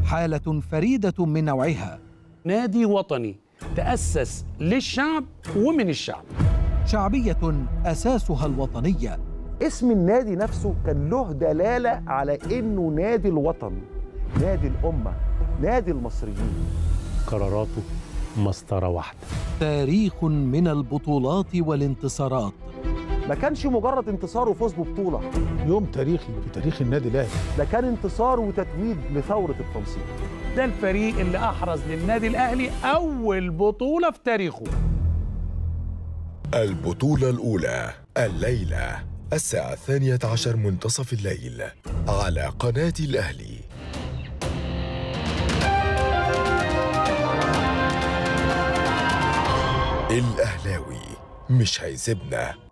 حالة فريدة من نوعها نادي وطني تأسس للشعب ومن الشعب شعبية أساسها الوطنية اسم النادي نفسه كان له دلالة على إنه نادي الوطن نادي الأمة نادي المصريين قراراته مسطرة واحدة تاريخ من البطولات والانتصارات ما كانش مجرد انتصار وفوز ببطولة يوم تاريخي في تاريخ النادي الاهلي ده كان انتصار وتتويج لثورة التنصير ده الفريق اللي أحرز للنادي الأهلي أول بطولة في تاريخه البطولة الأولى الليلة الساعة الثانية عشر منتصف الليل على قناة الأهلي الأهلاوي مش هيسيبنا